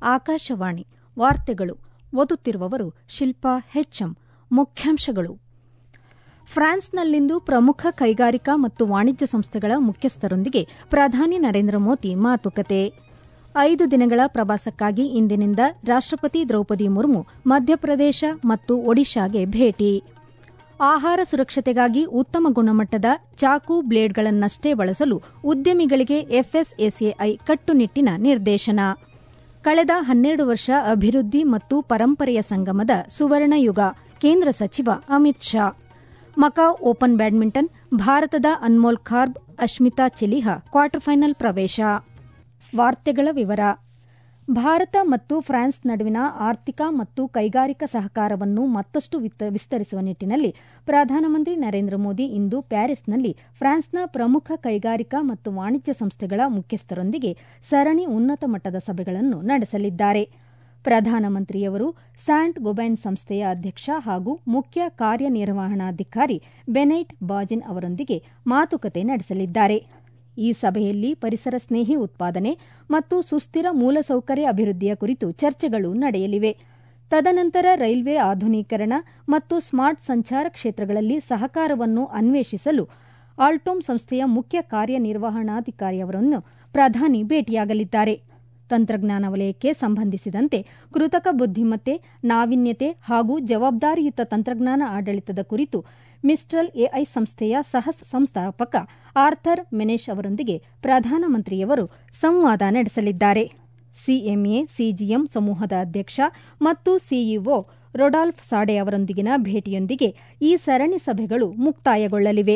ಆಕಾಶವಾಣಿ ವಾರ್ತೆಗಳು ಓದುತ್ತಿರುವವರು ಶಿಲ್ಪಾ ಹೆಚ್ಎಂ ಮುಖ್ಯಾಂಶಗಳು ಫ್ರಾನ್ಸ್ನಲ್ಲಿಂದು ಪ್ರಮುಖ ಕೈಗಾರಿಕಾ ಮತ್ತು ವಾಣಿಜ್ಯ ಸಂಸ್ಥೆಗಳ ಮುಖ್ಯಸ್ಥರೊಂದಿಗೆ ಪ್ರಧಾನಿ ನರೇಂದ್ರ ಮೋದಿ ಮಾತುಕತೆ ಐದು ದಿನಗಳ ಪ್ರವಾಸಕ್ಕಾಗಿ ಇಂದಿನಿಂದ ರಾಷ್ಟಪತಿ ದ್ರೌಪದಿ ಮುರ್ಮು ಮಧ್ಯಪ್ರದೇಶ ಮತ್ತು ಒಡಿಶಾಗೆ ಭೇಟಿ ಆಹಾರ ಸುರಕ್ಷತೆಗಾಗಿ ಉತ್ತಮ ಗುಣಮಟ್ಟದ ಚಾಕು ಬ್ಲೇಡ್ಗಳನ್ನಷ್ಟೇ ಬಳಸಲು ಉದ್ಯಮಿಗಳಿಗೆ ಎಫ್ಎಸ್ಎಸ್ಎಐ ಕಟ್ಟುನಿಟ್ಟಿನ ನಿರ್ದೇಶನ ಕಳೆದ ಹನ್ನೆರಡು ವರ್ಷ ಅಭಿವೃದ್ಧಿ ಮತ್ತು ಪರಂಪರೆಯ ಸಂಗಮದ ಸುವರ್ಣ ಯುಗ ಕೇಂದ್ರ ಸಚಿವ Amit Shah Macau open badminton ಭಾರತದ ಅನ್ಮೋಲ್ ಖಾರ್ಬ್ ಅಶ್ಮಿತಾ ಚೆಲಿಹಾ ಕ್ವಾರ್ಟರ್ ಫೈನಲ್ ಪ್ರವೇಶ ವಾರ್ತೆಗಳ ವಿವರ ಭಾರತ ಮತ್ತು ಫ್ರಾನ್ಸ್ ನಡುವಿನ ಆರ್ಥಿಕ ಮತ್ತು ಕೈಗಾರಿಕಾ ಸಹಕಾರವನ್ನು ಮತ್ತಷ್ಟು ವಿಸ್ತರಿಸುವ ನಿಟ್ಟಿನಲ್ಲಿ ಪ್ರಧಾನಮಂತ್ರಿ ನರೇಂದ್ರ ಮೋದಿ ಇಂದು ಪ್ಯಾರಿಸ್ನಲ್ಲಿ ಫ್ರಾನ್ಸ್ನ ಪ್ರಮುಖ ಕೈಗಾರಿಕಾ ಮತ್ತು ವಾಣಿಜ್ಯ ಸಂಸ್ಥೆಗಳ ಮುಖ್ಯಸ್ಥರೊಂದಿಗೆ ಸರಣಿ ಉನ್ನತ ಮಟ್ಟದ ಸಭೆಗಳನ್ನು ನಡೆಸಲಿದ್ದಾರೆ ಪ್ರಧಾನಮಂತ್ರಿಯವರು ಸ್ಯಾಂಟ್ ಗೊಬೈನ್ ಸಂಸ್ಥೆಯ ಅಧ್ಯಕ್ಷ ಹಾಗೂ ಮುಖ್ಯ ಕಾರ್ಯನಿರ್ವಹಣಾಧಿಕಾರಿ ಬೆನೈಟ್ ಬಾಜಿನ್ ಅವರೊಂದಿಗೆ ಮಾತುಕತೆ ನಡೆಸಲಿದ್ದಾರೆ ಈ ಸಭೆಯಲ್ಲಿ ಪರಿಸರ ಸ್ನೇಹಿ ಉತ್ಪಾದನೆ ಮತ್ತು ಸುಸ್ಥಿರ ಮೂಲಸೌಕರ್ಯ ಅಭಿವೃದ್ಧಿಯ ಕುರಿತು ಚರ್ಚೆಗಳು ನಡೆಯಲಿವೆ ತದನಂತರ ರೈಲ್ವೆ ಆಧುನೀಕರಣ ಮತ್ತು ಸ್ಮಾರ್ಟ್ ಸಂಚಾರ ಕ್ಷೇತ್ರಗಳಲ್ಲಿ ಸಹಕಾರವನ್ನು ಅನ್ವೇಷಿಸಲು ಆಲ್ಟೋಮ್ ಸಂಸ್ಥೆಯ ಮುಖ್ಯ ಕಾರ್ಯನಿರ್ವಹಣಾಧಿಕಾರಿಯವರನ್ನು ಪ್ರಧಾನಿ ಭೇಟಿಯಾಗಲಿದ್ದಾರೆ ತಂತ್ರಜ್ಞಾನ ವಲಯಕ್ಕೆ ಸಂಬಂಧಿಸಿದಂತೆ ಕೃತಕ ಬುದ್ದಿಮತ್ತೆ ನಾವೀನ್ಯತೆ ಹಾಗೂ ಜವಾಬ್ದಾರಿಯುತ ತಂತ್ರಜ್ಞಾನ ಆಡಳಿತದ ಕುರಿತು ಮಿಸ್ಟ್ರಲ್ ಎಐ ಸಂಸ್ಥೆಯ ಸಹ ಸಂಸ್ಥಾಪಕ ಆರ್ಥರ್ ಮೆನೇಶ್ ಅವರೊಂದಿಗೆ ಪ್ರಧಾನಮಂತ್ರಿಯವರು ಸಂವಾದ ನಡೆಸಲಿದ್ದಾರೆ ಸಿಎಂಎ ಸಿಜಿಎಂ ಸಮೂಹದ ಅಧ್ಯಕ್ಷ ಮತ್ತು ಸಿಇಒ ರೊಡಾಲ್ಫ್ ಸಾಡೆ ಅವರೊಂದಿಗಿನ ಭೇಟಿಯೊಂದಿಗೆ ಈ ಸರಣಿ ಸಭೆಗಳು ಮುಕ್ತಾಯಗೊಳ್ಳಲಿವೆ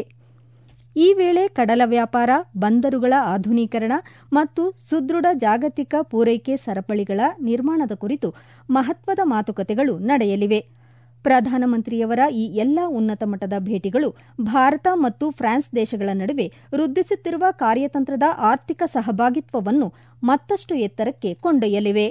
ಈ ವೇಳೆ ಕಡಲ ವ್ಯಾಪಾರ ಬಂದರುಗಳ ಆಧುನೀಕರಣ ಮತ್ತು ಸುದೃಢ ಜಾಗತಿಕ ಪೂರೈಕೆ ಸರಪಳಿಗಳ ನಿರ್ಮಾಣದ ಕುರಿತು ಮಹತ್ವದ ಮಾತುಕತೆಗಳು ನಡೆಯಲಿವೆ ಪ್ರಧಾನಮಂತ್ರಿಯವರ ಈ ಎಲ್ಲಾ ಉನ್ನತ ಮಟ್ಟದ ಭೇಟಿಗಳು ಭಾರತ ಮತ್ತು ಫ್ರಾನ್ಸ್ ದೇಶಗಳ ನಡುವೆ ವೃದ್ಧಿಸುತ್ತಿರುವ ಕಾರ್ಯತಂತ್ರದ ಆರ್ಥಿಕ ಸಹಭಾಗಿತ್ವವನ್ನು ಮತ್ತಷ್ಟು ಎತ್ತರಕ್ಕೆ ಕೊಂಡೊಯ್ಯಲಿವೆ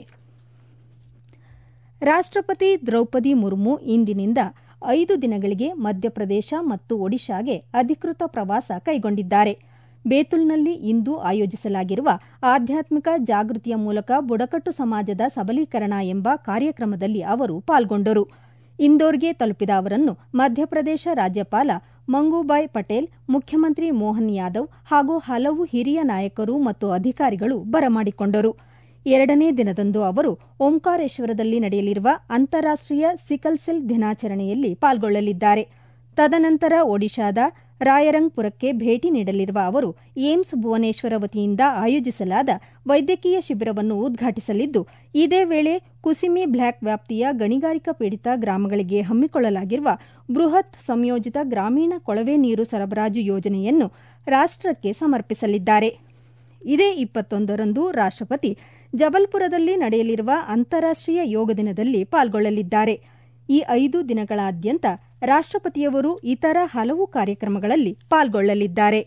ರಾಷ್ಟಪತಿ ದ್ರೌಪದಿ ಮುರ್ಮು ಇಂದಿನಿಂದ ಐದು ದಿನಗಳಿಗೆ ಮಧ್ಯಪ್ರದೇಶ ಮತ್ತು ಒಡಿಶಾಗೆ ಅಧಿಕೃತ ಪ್ರವಾಸ ಕೈಗೊಂಡಿದ್ದಾರೆ ಬೇತುಲ್ನಲ್ಲಿ ಇಂದು ಆಯೋಜಿಸಲಾಗಿರುವ ಆಧ್ಯಾತ್ಮಿಕ ಜಾಗೃತಿಯ ಮೂಲಕ ಬುಡಕಟ್ಟು ಸಮಾಜದ ಸಬಲೀಕರಣ ಎಂಬ ಕಾರ್ಯಕ್ರಮದಲ್ಲಿ ಅವರು ಪಾಲ್ಗೊಂಡರು ಇಂದೋರ್ಗೆ ತಲುಪಿದ ಅವರನ್ನು ಮಧ್ಯಪ್ರದೇಶ ರಾಜ್ಯಪಾಲ ಮಂಗೂಬಾಯ್ ಪಟೇಲ್ ಮುಖ್ಯಮಂತ್ರಿ ಮೋಹನ್ ಯಾದವ್ ಹಾಗೂ ಹಲವು ಹಿರಿಯ ನಾಯಕರು ಮತ್ತು ಅಧಿಕಾರಿಗಳು ಬರಮಾಡಿಕೊಂಡರು ಎರಡನೇ ದಿನದಂದು ಅವರು ಓಂಕಾರೇಶ್ವರದಲ್ಲಿ ನಡೆಯಲಿರುವ ಅಂತಾರಾಷ್ಟೀಯ ಸಿಕಲ್ ಸೆಲ್ ದಿನಾಚರಣೆಯಲ್ಲಿ ಪಾಲ್ಗೊಳ್ಳಲಿದ್ದಾರೆ ತದನಂತರ ಒಡಿಶಾದ ರಾಯರಂಗ್ಪುರಕ್ಕೆ ಭೇಟಿ ನೀಡಲಿರುವ ಅವರು ಏಮ್ಸ್ ಭುವನೇಶ್ವರ ವತಿಯಿಂದ ಆಯೋಜಿಸಲಾದ ವೈದ್ಯಕೀಯ ಶಿಬಿರವನ್ನು ಉದ್ಘಾಟಿಸಲಿದ್ದು ಇದೇ ವೇಳೆ ಕುಸಿಮಿ ಬ್ಲಾಕ್ ವ್ಯಾಪ್ತಿಯ ಗಣಿಗಾರಿಕಾ ಪೀಡಿತ ಗ್ರಾಮಗಳಿಗೆ ಹಮ್ಮಿಕೊಳ್ಳಲಾಗಿರುವ ಬೃಹತ್ ಸಂಯೋಜಿತ ಗ್ರಾಮೀಣ ಕೊಳವೆ ನೀರು ಸರಬರಾಜು ಯೋಜನೆಯನ್ನು ರಾಷ್ಟಕ್ಕೆ ಸಮರ್ಪಿಸಲಿದ್ದಾರೆ ಇದೇ ಇಪ್ಪತ್ತೊಂದರಂದು ರಾಷ್ಟಪತಿ ಜಬಲ್ಪುರದಲ್ಲಿ ನಡೆಯಲಿರುವ ಅಂತಾರಾಷ್ಟೀಯ ಯೋಗ ದಿನದಲ್ಲಿ ಪಾಲ್ಗೊಳ್ಳಲಿದ್ದಾರೆ ಈ ಐದು ದಿನಗಳಾದ್ಯಂತ ರಾಷ್ಟಪತಿಯವರು ಇತರ ಹಲವು ಕಾರ್ಯಕ್ರಮಗಳಲ್ಲಿ ಪಾಲ್ಗೊಳ್ಳಲಿದ್ದಾರೆ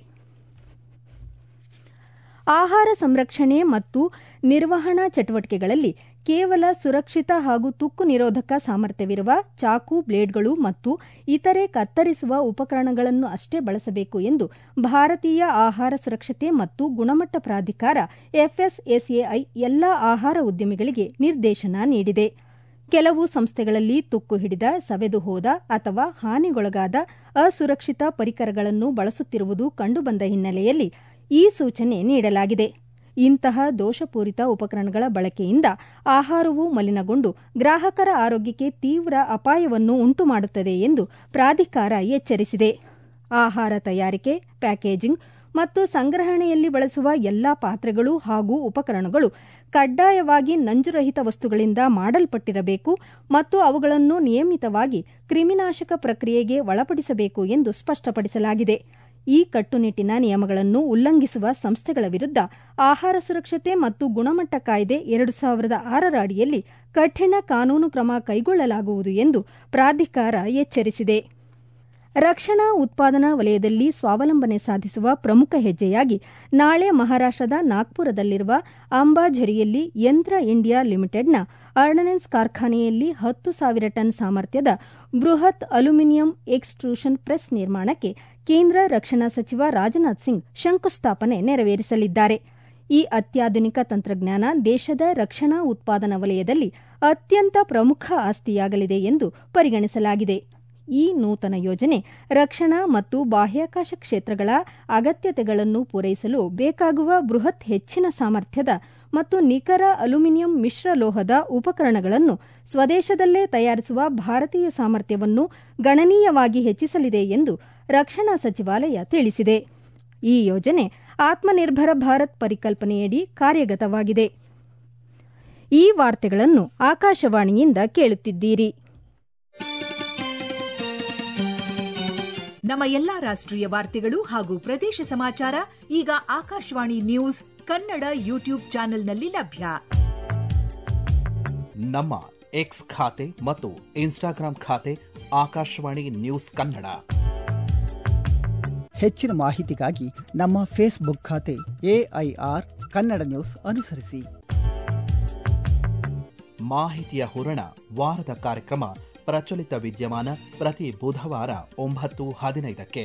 ಆಹಾರ ಸಂರಕ್ಷಣೆ ಮತ್ತು ನಿರ್ವಹಣಾ ಚಟುವಟಿಕೆಗಳಲ್ಲಿ ಕೇವಲ ಸುರಕ್ಷಿತ ಹಾಗೂ ತುಕ್ಕು ನಿರೋಧಕ ಸಾಮರ್ಥ್ಯವಿರುವ ಚಾಕು ಬ್ಲೇಡ್ಗಳು ಮತ್ತು ಇತರೆ ಕತ್ತರಿಸುವ ಉಪಕರಣಗಳನ್ನು ಅಷ್ಟೇ ಬಳಸಬೇಕು ಎಂದು ಭಾರತೀಯ ಆಹಾರ ಸುರಕ್ಷತೆ ಮತ್ತು ಗುಣಮಟ್ಟ ಪ್ರಾಧಿಕಾರ ಎಫ್ಎಸ್ಎಸ್ಎಐ ಎಲ್ಲಾ ಆಹಾರ ಉದ್ಯಮಿಗಳಿಗೆ ನಿರ್ದೇಶನ ನೀಡಿದೆ ಕೆಲವು ಸಂಸ್ಥೆಗಳಲ್ಲಿ ತುಕ್ಕು ಹಿಡಿದ ಸವೆದು ಹೋದ ಅಥವಾ ಹಾನಿಗೊಳಗಾದ ಅಸುರಕ್ಷಿತ ಪರಿಕರಗಳನ್ನು ಬಳಸುತ್ತಿರುವುದು ಕಂಡುಬಂದ ಹಿನ್ನೆಲೆಯಲ್ಲಿ ಈ ಸೂಚನೆ ನೀಡಲಾಗಿದೆ ಇಂತಹ ದೋಷಪೂರಿತ ಉಪಕರಣಗಳ ಬಳಕೆಯಿಂದ ಆಹಾರವು ಮಲಿನಗೊಂಡು ಗ್ರಾಹಕರ ಆರೋಗ್ಯಕ್ಕೆ ತೀವ್ರ ಅಪಾಯವನ್ನು ಉಂಟುಮಾಡುತ್ತದೆ ಎಂದು ಪ್ರಾಧಿಕಾರ ಎಚ್ಚರಿಸಿದೆ ಆಹಾರ ತಯಾರಿಕೆ ಪ್ಯಾಕೇಜಿಂಗ್ ಮತ್ತು ಸಂಗ್ರಹಣೆಯಲ್ಲಿ ಬಳಸುವ ಎಲ್ಲಾ ಪಾತ್ರೆಗಳು ಹಾಗೂ ಉಪಕರಣಗಳು ಕಡ್ಡಾಯವಾಗಿ ನಂಜುರಹಿತ ವಸ್ತುಗಳಿಂದ ಮಾಡಲ್ಪಟ್ಟಿರಬೇಕು ಮತ್ತು ಅವುಗಳನ್ನು ನಿಯಮಿತವಾಗಿ ಕ್ರಿಮಿನಾಶಕ ಪ್ರಕ್ರಿಯೆಗೆ ಒಳಪಡಿಸಬೇಕು ಎಂದು ಸ್ಪಷ್ಟಪಡಿಸಲಾಗಿದೆ ಈ ಕಟ್ಟುನಿಟ್ಟಿನ ನಿಯಮಗಳನ್ನು ಉಲ್ಲಂಘಿಸುವ ಸಂಸ್ಥೆಗಳ ವಿರುದ್ಧ ಆಹಾರ ಸುರಕ್ಷತೆ ಮತ್ತು ಗುಣಮಟ್ಟ ಕಾಯ್ದೆ ಎರಡು ಸಾವಿರದ ಆರರ ಅಡಿಯಲ್ಲಿ ಕಠಿಣ ಕಾನೂನು ಕ್ರಮ ಕೈಗೊಳ್ಳಲಾಗುವುದು ಎಂದು ಪ್ರಾಧಿಕಾರ ಎಚ್ಚರಿಸಿದೆ ರಕ್ಷಣಾ ಉತ್ಪಾದನಾ ವಲಯದಲ್ಲಿ ಸ್ವಾವಲಂಬನೆ ಸಾಧಿಸುವ ಪ್ರಮುಖ ಹೆಜ್ಜೆಯಾಗಿ ನಾಳೆ ಮಹಾರಾಷ್ಟದ ನಾಗ್ಪುರದಲ್ಲಿರುವ ಅಂಬಾಝರಿಯಲ್ಲಿ ಯಂತ್ರ ಇಂಡಿಯಾ ಲಿಮಿಟೆಡ್ನ ಆರ್ಡನೆನ್ಸ್ ಕಾರ್ಖಾನೆಯಲ್ಲಿ ಹತ್ತು ಸಾವಿರ ಟನ್ ಸಾಮರ್ಥ್ಯದ ಬೃಹತ್ ಅಲ್ಯೂಮಿನಿಯಂ ಎಕ್ಸ್ಟ್ರೂಷನ್ ಪ್ರೆಸ್ ನಿರ್ಮಾಣಕ್ಕೆ ಕೇಂದ್ರ ರಕ್ಷಣಾ ಸಚಿವ ರಾಜನಾಥ್ ಸಿಂಗ್ ಶಂಕುಸ್ಥಾಪನೆ ನೆರವೇರಿಸಲಿದ್ದಾರೆ ಈ ಅತ್ಯಾಧುನಿಕ ತಂತ್ರಜ್ಞಾನ ದೇಶದ ರಕ್ಷಣಾ ಉತ್ಪಾದನಾ ವಲಯದಲ್ಲಿ ಅತ್ಯಂತ ಪ್ರಮುಖ ಆಸ್ತಿಯಾಗಲಿದೆ ಎಂದು ಪರಿಗಣಿಸಲಾಗಿದೆ ಈ ನೂತನ ಯೋಜನೆ ರಕ್ಷಣಾ ಮತ್ತು ಬಾಹ್ಯಾಕಾಶ ಕ್ಷೇತ್ರಗಳ ಅಗತ್ಯತೆಗಳನ್ನು ಪೂರೈಸಲು ಬೇಕಾಗುವ ಬೃಹತ್ ಹೆಚ್ಚಿನ ಸಾಮರ್ಥ್ಯದ ಮತ್ತು ನಿಖರ ಅಲ್ಯೂಮಿನಿಯಂ ಮಿಶ್ರಲೋಹದ ಉಪಕರಣಗಳನ್ನು ಸ್ವದೇಶದಲ್ಲೇ ತಯಾರಿಸುವ ಭಾರತೀಯ ಸಾಮರ್ಥ್ಯವನ್ನು ಗಣನೀಯವಾಗಿ ಹೆಚ್ಚಿಸಲಿದೆ ಎಂದು ರಕ್ಷಣಾ ಸಚಿವಾಲಯ ತಿಳಿಸಿದೆ ಈ ಯೋಜನೆ ಆತ್ಮನಿರ್ಭರ ಭಾರತ್ ಪರಿಕಲ್ಪನೆಯಡಿ ಕಾರ್ಯಗತವಾಗಿದೆ ಈ ವಾರ್ತೆಗಳನ್ನು ಆಕಾಶವಾಣಿಯಿಂದ ಕೇಳುತ್ತಿದ್ದೀರಿ ನಮ್ಮ ಎಲ್ಲಾ ರಾಷ್ಟ್ರೀಯ ವಾರ್ತೆಗಳು ಹಾಗೂ ಪ್ರದೇಶ ಸಮಾಚಾರ ಈಗ ಆಕಾಶವಾಣಿ ನ್ಯೂಸ್ ಕನ್ನಡ ಯೂಟ್ಯೂಬ್ ಚಾನೆಲ್ನಲ್ಲಿ ಲಭ್ಯ ನಮ್ಮ ಎಕ್ಸ್ ಖಾತೆ ಮತ್ತು ಇನ್ಸ್ಟಾಗ್ರಾಂ ಖಾತೆ ಆಕಾಶವಾಣಿ ನ್ಯೂಸ್ ಕನ್ನಡ ಹೆಚ್ಚಿನ ಮಾಹಿತಿಗಾಗಿ ನಮ್ಮ ಫೇಸ್ಬುಕ್ ಖಾತೆ ಎಐಆರ್ ಕನ್ನಡ ನ್ಯೂಸ್ ಅನುಸರಿಸಿ ಮಾಹಿತಿಯ ಹೂರಣ ವಾರದ ಕಾರ್ಯಕ್ರಮ ಪ್ರಚಲಿತ ವಿದ್ಯಮಾನ ಪ್ರತಿ ಬುಧವಾರ ಒಂಬತ್ತು ಹದಿನೈದಕ್ಕೆ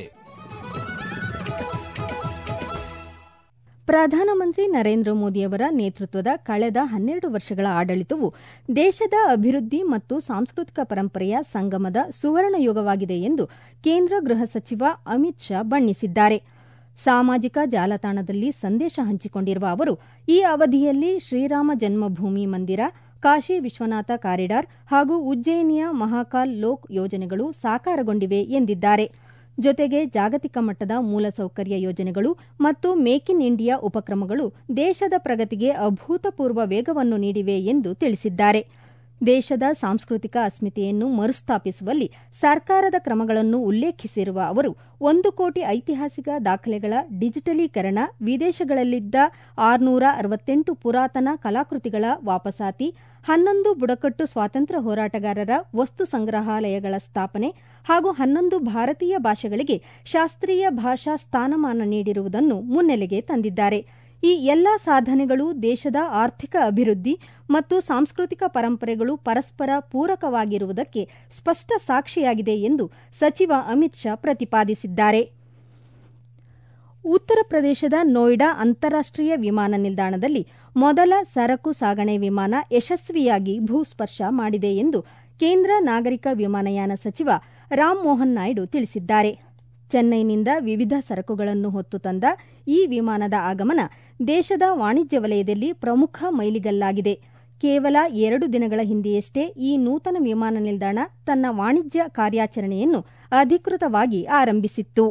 ಪ್ರಧಾನಮಂತ್ರಿ ನರೇಂದ್ರ ಮೋದಿಯವರ ನೇತೃತ್ವದ ಕಳೆದ ಹನ್ನೆರಡು ವರ್ಷಗಳ ಆಡಳಿತವು ದೇಶದ ಅಭಿವೃದ್ಧಿ ಮತ್ತು ಸಾಂಸ್ಕೃತಿಕ ಪರಂಪರೆಯ ಸಂಗಮದ ಸುವರ್ಣ ಯುಗವಾಗಿದೆ ಎಂದು ಕೇಂದ್ರ ಗೃಹ ಸಚಿವ ಅಮಿತ್ ಶಾ ಬಣ್ಣಿಸಿದ್ದಾರೆ ಸಾಮಾಜಿಕ ಜಾಲತಾಣದಲ್ಲಿ ಸಂದೇಶ ಹಂಚಿಕೊಂಡಿರುವ ಅವರು ಈ ಅವಧಿಯಲ್ಲಿ ಶ್ರೀರಾಮ ಜನ್ಮಭೂಮಿ ಮಂದಿರ ಕಾಶಿ ವಿಶ್ವನಾಥ ಕಾರಿಡಾರ್ ಹಾಗೂ ಉಜ್ಜಯಿನಿಯ ಮಹಾಕಾಲ್ ಲೋಕ್ ಯೋಜನೆಗಳು ಸಾಕಾರಗೊಂಡಿವೆ ಎಂದಿದ್ದಾರೆ ಜೊತೆಗೆ ಜಾಗತಿಕ ಮಟ್ಟದ ಮೂಲಸೌಕರ್ಯ ಯೋಜನೆಗಳು ಮತ್ತು ಮೇಕ್ ಇನ್ ಇಂಡಿಯಾ ಉಪಕ್ರಮಗಳು ದೇಶದ ಪ್ರಗತಿಗೆ ಅಭೂತಪೂರ್ವ ವೇಗವನ್ನು ನೀಡಿವೆ ಎಂದು ತಿಳಿಸಿದ್ದಾರೆ ದೇಶದ ಸಾಂಸ್ಕೃತಿಕ ಅಸ್ಮಿತೆಯನ್ನು ಮರುಸ್ಥಾಪಿಸುವಲ್ಲಿ ಸರ್ಕಾರದ ಕ್ರಮಗಳನ್ನು ಉಲ್ಲೇಖಿಸಿರುವ ಅವರು ಒಂದು ಕೋಟಿ ಐತಿಹಾಸಿಕ ದಾಖಲೆಗಳ ಡಿಜಿಟಲೀಕರಣ ವಿದೇಶಗಳಲ್ಲಿದ್ದ ಆರುನೂರ ಅರವತ್ತೆಂಟು ಪುರಾತನ ಕಲಾಕೃತಿಗಳ ವಾಪಸಾತಿ ಹನ್ನೊಂದು ಬುಡಕಟ್ಟು ಸ್ವಾತಂತ್ರ್ಯ ಹೋರಾಟಗಾರರ ವಸ್ತು ಸಂಗ್ರಹಾಲಯಗಳ ಸ್ಥಾಪನೆ ಹಾಗೂ ಹನ್ನೊಂದು ಭಾರತೀಯ ಭಾಷೆಗಳಿಗೆ ಶಾಸ್ತ್ರೀಯ ಭಾಷಾ ಸ್ಥಾನಮಾನ ನೀಡಿರುವುದನ್ನು ಮುನ್ನೆಲೆಗೆ ತಂದಿದ್ದಾರೆ ಈ ಎಲ್ಲಾ ಸಾಧನೆಗಳು ದೇಶದ ಆರ್ಥಿಕ ಅಭಿವೃದ್ಧಿ ಮತ್ತು ಸಾಂಸ್ಕೃತಿಕ ಪರಂಪರೆಗಳು ಪರಸ್ಪರ ಪೂರಕವಾಗಿರುವುದಕ್ಕೆ ಸ್ಪಷ್ಟ ಸಾಕ್ಷಿಯಾಗಿದೆ ಎಂದು ಸಚಿವ ಅಮಿತ್ ಶಾ ಪ್ರತಿಪಾದಿಸಿದ್ದಾರೆ ಉತ್ತರ ಪ್ರದೇಶದ ನೋಯ್ಡಾ ಅಂತಾರಾಷ್ಟೀಯ ವಿಮಾನ ನಿಲ್ದಾಣದಲ್ಲಿ ಮೊದಲ ಸರಕು ಸಾಗಣೆ ವಿಮಾನ ಯಶಸ್ವಿಯಾಗಿ ಭೂಸ್ಪರ್ಶ ಮಾಡಿದೆ ಎಂದು ಕೇಂದ್ರ ನಾಗರಿಕ ವಿಮಾನಯಾನ ಸಚಿವ ರಾಮ್ಮೋಹನ್ ನಾಯ್ಡು ತಿಳಿಸಿದ್ದಾರೆ ಚೆನ್ನೈನಿಂದ ವಿವಿಧ ಸರಕುಗಳನ್ನು ಹೊತ್ತು ತಂದ ಈ ವಿಮಾನದ ಆಗಮನ ದೇಶದ ವಾಣಿಜ್ಯ ವಲಯದಲ್ಲಿ ಪ್ರಮುಖ ಮೈಲಿಗಲ್ಲಾಗಿದೆ ಕೇವಲ ಎರಡು ದಿನಗಳ ಹಿಂದೆಯಷ್ಟೇ ಈ ನೂತನ ವಿಮಾನ ನಿಲ್ದಾಣ ತನ್ನ ವಾಣಿಜ್ಯ ಕಾರ್ಯಾಚರಣೆಯನ್ನು ಅಧಿಕೃತವಾಗಿ ಆರಂಭಿಸಿತ್ತು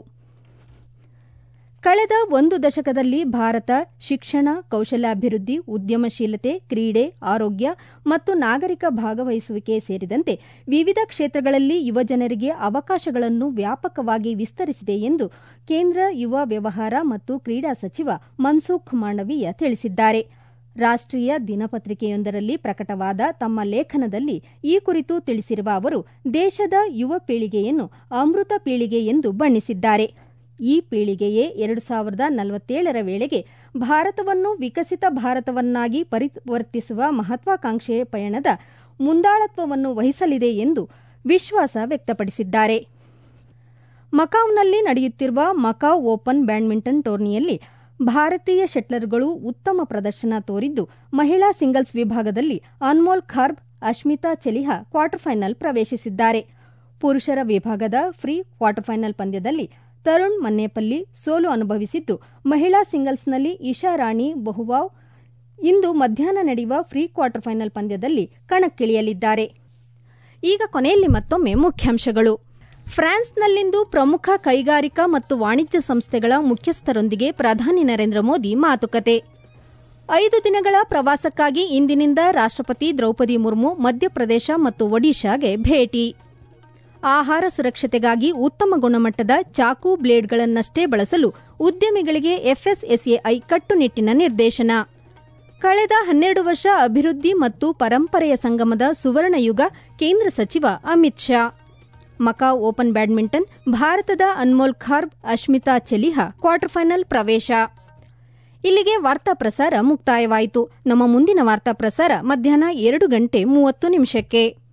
ಕಳೆದ ಒಂದು ದಶಕದಲ್ಲಿ ಭಾರತ ಶಿಕ್ಷಣ ಕೌಶಲ್ಯಾಭಿವೃದ್ಧಿ ಉದ್ಯಮಶೀಲತೆ ಕ್ರೀಡೆ ಆರೋಗ್ಯ ಮತ್ತು ನಾಗರಿಕ ಭಾಗವಹಿಸುವಿಕೆ ಸೇರಿದಂತೆ ವಿವಿಧ ಕ್ಷೇತ್ರಗಳಲ್ಲಿ ಯುವಜನರಿಗೆ ಅವಕಾಶಗಳನ್ನು ವ್ಯಾಪಕವಾಗಿ ವಿಸ್ತರಿಸಿದೆ ಎಂದು ಕೇಂದ್ರ ಯುವ ವ್ಯವಹಾರ ಮತ್ತು ಕ್ರೀಡಾ ಸಚಿವ ಮನ್ಸುಖ್ ಮಾಂಡವೀಯ ತಿಳಿಸಿದ್ದಾರೆ ರಾಷ್ಟೀಯ ದಿನಪತ್ರಿಕೆಯೊಂದರಲ್ಲಿ ಪ್ರಕಟವಾದ ತಮ್ಮ ಲೇಖನದಲ್ಲಿ ಈ ಕುರಿತು ತಿಳಿಸಿರುವ ಅವರು ದೇಶದ ಯುವ ಪೀಳಿಗೆಯನ್ನು ಅಮೃತ ಪೀಳಿಗೆ ಎಂದು ಬಣ್ಣಿಸಿದ್ದಾರೆ ಈ ಪೀಳಿಗೆಯೇ ಎರಡು ಸಾವಿರದ ನಲವತ್ತೇಳರ ವೇಳೆಗೆ ಭಾರತವನ್ನು ವಿಕಸಿತ ಭಾರತವನ್ನಾಗಿ ಪರಿವರ್ತಿಸುವ ಮಹತ್ವಾಕಾಂಕ್ಷೆಯ ಪಯಣದ ಮುಂದಾಳತ್ವವನ್ನು ವಹಿಸಲಿದೆ ಎಂದು ವಿಶ್ವಾಸ ವ್ಯಕ್ತಪಡಿಸಿದ್ದಾರೆ ಮಕಾವ್ನಲ್ಲಿ ನಡೆಯುತ್ತಿರುವ ಮಕಾವ್ ಓಪನ್ ಬ್ಯಾಡ್ಮಿಂಟನ್ ಟೂರ್ನಿಯಲ್ಲಿ ಭಾರತೀಯ ಶಟ್ಲರ್ಗಳು ಉತ್ತಮ ಪ್ರದರ್ಶನ ತೋರಿದ್ದು ಮಹಿಳಾ ಸಿಂಗಲ್ಸ್ ವಿಭಾಗದಲ್ಲಿ ಅನ್ಮೋಲ್ ಖರ್ಬ್ ಅಶ್ಮಿತಾ ಚೆಲಿಹಾ ಕ್ವಾರ್ಟರ್ ಫೈನಲ್ ಪ್ರವೇಶಿಸಿದ್ದಾರೆ ಪುರುಷರ ವಿಭಾಗದ ಫ್ರೀ ಕ್ವಾರ್ಟರ್ ಫೈನಲ್ ಪಂದ್ಯದಲ್ಲಿ ತರುಣ್ ಮನ್ನೇಪಲ್ಲಿ ಸೋಲು ಅನುಭವಿಸಿದ್ದು ಮಹಿಳಾ ಸಿಂಗಲ್ಸ್ನಲ್ಲಿ ಇಶಾ ರಾಣಿ ಬಹುವಾವ್ ಇಂದು ಮಧ್ಯಾಹ್ನ ನಡೆಯುವ ಫ್ರೀ ಕ್ವಾರ್ಟರ್ ಫೈನಲ್ ಪಂದ್ಯದಲ್ಲಿ ಕಣಕ್ಕಿಳಿಯಲಿದ್ದಾರೆ ಈಗ ಕೊನೆಯಲ್ಲಿ ಮತ್ತೊಮ್ಮೆ ಮುಖ್ಯಾಂಶಗಳು ಫ್ರಾನ್ಸ್ನಲ್ಲಿಂದು ಪ್ರಮುಖ ಕೈಗಾರಿಕಾ ಮತ್ತು ವಾಣಿಜ್ಯ ಸಂಸ್ಥೆಗಳ ಮುಖ್ಯಸ್ಥರೊಂದಿಗೆ ಪ್ರಧಾನಿ ನರೇಂದ್ರ ಮೋದಿ ಮಾತುಕತೆ ಐದು ದಿನಗಳ ಪ್ರವಾಸಕ್ಕಾಗಿ ಇಂದಿನಿಂದ ರಾಷ್ಟಪತಿ ದ್ರೌಪದಿ ಮುರ್ಮು ಮಧ್ಯಪ್ರದೇಶ ಮತ್ತು ಒಡಿಶಾಗೆ ಭೇಟಿ ಆಹಾರ ಸುರಕ್ಷತೆಗಾಗಿ ಉತ್ತಮ ಗುಣಮಟ್ಟದ ಚಾಕು ಬ್ಲೇಡ್ಗಳನ್ನಷ್ಟೇ ಬಳಸಲು ಉದ್ಯಮಿಗಳಿಗೆ ಎಫ್ಎಸ್ಎಸ್ಎಐ ಕಟ್ಟುನಿಟ್ಟಿನ ನಿರ್ದೇಶನ ಕಳೆದ ಹನ್ನೆರಡು ವರ್ಷ ಅಭಿವೃದ್ಧಿ ಮತ್ತು ಪರಂಪರೆಯ ಸಂಗಮದ ಸುವರ್ಣ ಯುಗ ಕೇಂದ್ರ ಸಚಿವ Amit Shah Macau open badminton ಭಾರತದ ಅನ್ಮೋಲ್ ಖಾರ್ಬ್ ಅಶ್ಮಿತಾ ಚೆಲಿಹಾ ಕ್ವಾರ್ಟರ್ ಫೈನಲ್ ಪ್ರವೇಶ ಇಲ್ಲಿಗೆ ವಾರ್ತಾ ಪ್ರಸಾರ ಮುಕ್ತಾಯವಾಯಿತು ನಮ್ಮ ಮುಂದಿನ ವಾರ್ತಾ ಪ್ರಸಾರ ಮಧ್ಯಾಹ್ನ ಎರಡು ಗಂಟೆ ಮೂವತ್ತು ನಿಮಿಷಕ್ಕೆ